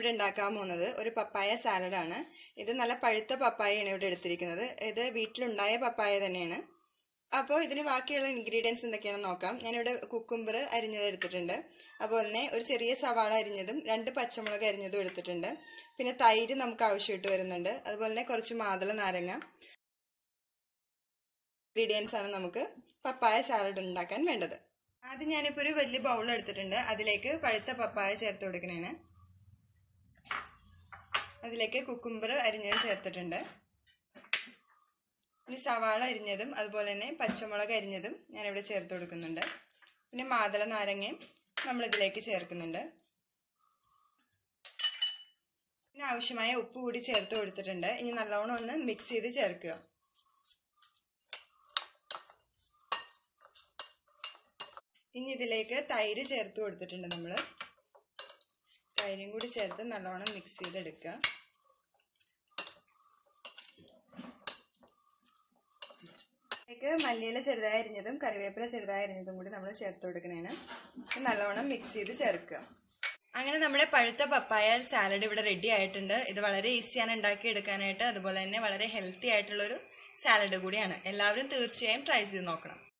ഞാനിവിടെ ഉണ്ടാക്കാൻ പോകുന്നത് ഒരു പപ്പായ സാലഡാണ് ഇത് നല്ല പഴുത്ത പപ്പായയാണ് ഇവിടെ എടുത്തിരിക്കുന്നത് ഇത് വീട്ടിലുണ്ടായ പപ്പായ തന്നെയാണ് അപ്പോൾ ഇതിന് ബാക്കിയുള്ള ഇൻഗ്രീഡിയൻസ് എന്തൊക്കെയാണെന്ന് നോക്കാം ഞാനിവിടെ കുക്കുംബർ അരിഞ്ഞത് എടുത്തിട്ടുണ്ട് അതുപോലെ തന്നെ ഒരു ചെറിയ സവാള അരിഞ്ഞതും രണ്ട് പച്ചമുളക് അരിഞ്ഞതും എടുത്തിട്ടുണ്ട് പിന്നെ തൈര് നമുക്ക് ആവശ്യമായിട്ട് വരുന്നുണ്ട് അതുപോലെ തന്നെ കുറച്ച് മാതള നാരങ്ങ ഇൻഗ്രീഡിയൻസ് ആണ് നമുക്ക് പപ്പായ സാലഡ് ഉണ്ടാക്കാൻ വേണ്ടത് ആദ്യം ഞാനിപ്പോൾ ഒരു വലിയ ബൗൾ എടുത്തിട്ടുണ്ട് അതിലേക്ക് പഴുത്ത പപ്പായ ചേർത്ത് കൊടുക്കണേന് അതിലേക്ക് കുക്കുംബർ അരിഞ്ഞത് ചേർത്തിട്ടുണ്ട് ഇനി സവാള അരിഞ്ഞതും അതുപോലെ തന്നെ പച്ചമുളക് അരിഞ്ഞതും ഞാനിവിടെ ചേർത്ത് കൊടുക്കുന്നുണ്ട് പിന്നെ മാതള നാരങ്ങയും നമ്മളിതിലേക്ക് ചേർക്കുന്നുണ്ട് പിന്നെ ആവശ്യമായ ഉപ്പ് കൂടി ചേർത്ത് കൊടുത്തിട്ടുണ്ട് ഇനി നല്ലോണം ഒന്ന് മിക്സ് ചെയ്ത് ചേർക്കുക ഇനി ഇതിലേക്ക് തൈര് ചേർത്ത് കൊടുത്തിട്ടുണ്ട് നമ്മൾ തൈരും കൂടി ചേർത്ത് നല്ലോണം മിക്സ് ചെയ്തെടുക്കുക ഇതിലേക്ക് മല്ലിയില ചെറുതായി അരിഞ്ഞതും കറിവേപ്പില ചെറുതായി അരിഞ്ഞതും കൂടി നമ്മൾ ചേർത്ത് കൊടുക്കുന്നതാണ് നല്ലോണം മിക്സ് ചെയ്ത് ചേർക്കുക അങ്ങനെ നമ്മുടെ പഴുത്ത പപ്പായ സാലഡ് ഇവിടെ റെഡി ആയിട്ടുണ്ട് ഇത് വളരെ ഈസിയാണ് ഉണ്ടാക്കി എടുക്കാനായിട്ട് അതുപോലെ തന്നെ വളരെ ഹെൽത്തി ആയിട്ടുള്ളൊരു സാലഡ് കൂടിയാണ് എല്ലാവരും തീർച്ചയായും ട്രൈ ചെയ്ത് നോക്കണം